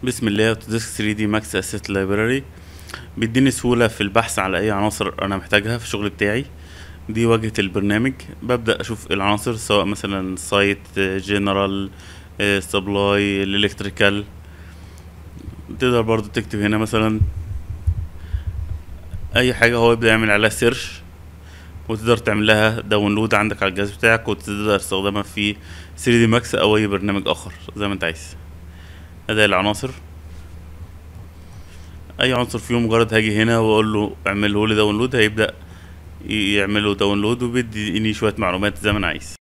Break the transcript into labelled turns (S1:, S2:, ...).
S1: بسم الله اوتوديسك 3 دي ماكس اسيت لايبراري بيديني سهولة في البحث على أي عناصر أنا محتاجها في الشغل بتاعي دي واجهة البرنامج ببدأ أشوف العناصر سواء مثلا سايت جنرال سبلاي الإلكتريكال تقدر برضو تكتب هنا مثلا أي حاجة هو يبدأ يعمل عليها سيرش وتقدر تعمل لها داونلود عندك على الجهاز بتاعك وتقدر تستخدمها في 3 دي ماكس أو أي برنامج آخر زي ما أنت عايز أداة العناصر اي عنصر فيهم مجرد هاجي هنا واقول له اعمله لي داونلود هيبدا ي- يعمله داونلود وبيديني شويه معلومات زي ما انا عايز